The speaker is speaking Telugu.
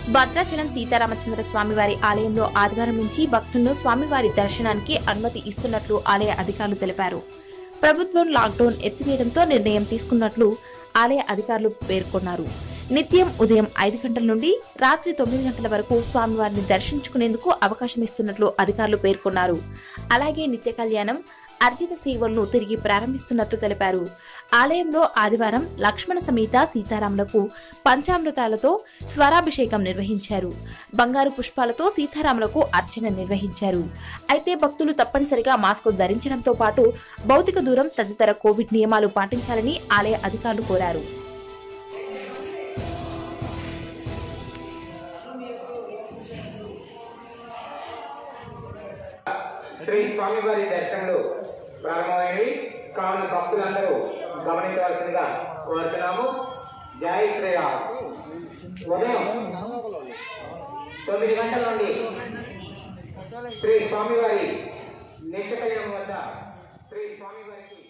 భద్రాచలం సీతారామచంద్ర స్వామివారి ఆలయంలో ఆదివారం నుంచి భక్తులను స్వామివారి దర్శనానికి అనుమతి ఇస్తున్నట్లు ఆలయ అధికారులు తెలిపారు ప్రభుత్వం లాక్డౌన్ ఎత్తివేయడంతో నిర్ణయం తీసుకున్నట్లు ఆలయ అధికారులు పేర్కొన్నారు నిత్యం ఉదయం ఐదు గంటల నుండి రాత్రి తొమ్మిది గంటల వరకు స్వామివారిని దర్శించుకునేందుకు అవకాశం ఇస్తున్నట్లు అధికారులు పేర్కొన్నారు అలాగే నిత్య కళ్యాణం అర్జిత సేవలను తిరిగి ప్రారంభిస్తున్నట్లు తెలిపారు ఆలయంలో ఆదివారం లక్ష్మణ సమేత సీతారాములకు పంచామృతాలతో స్వరాభిషేకం నిర్వహించారు బంగారు పుష్పాలతో సీతారాములకు అర్చన నిర్వహించారు అయితే భక్తులు తప్పనిసరిగా మాస్క్ ధరించడంతో పాటు భౌతిక దూరం తదితర కోవిడ్ నియమాలు పాటించాలని ఆలయ అధికారులు కోరారు శ్రీ స్వామివారి దర్శనములు ప్రారంభమైనవి కావున భక్తులందరూ గమనించవలసిందిగా కోరుతున్నాము జై శ్రీరామ్ ఉదయం తొమ్మిది గంటల నుండి శ్రీ స్వామివారి నిత్య కళ్యాణం వద్ద శ్రీ స్వామివారికి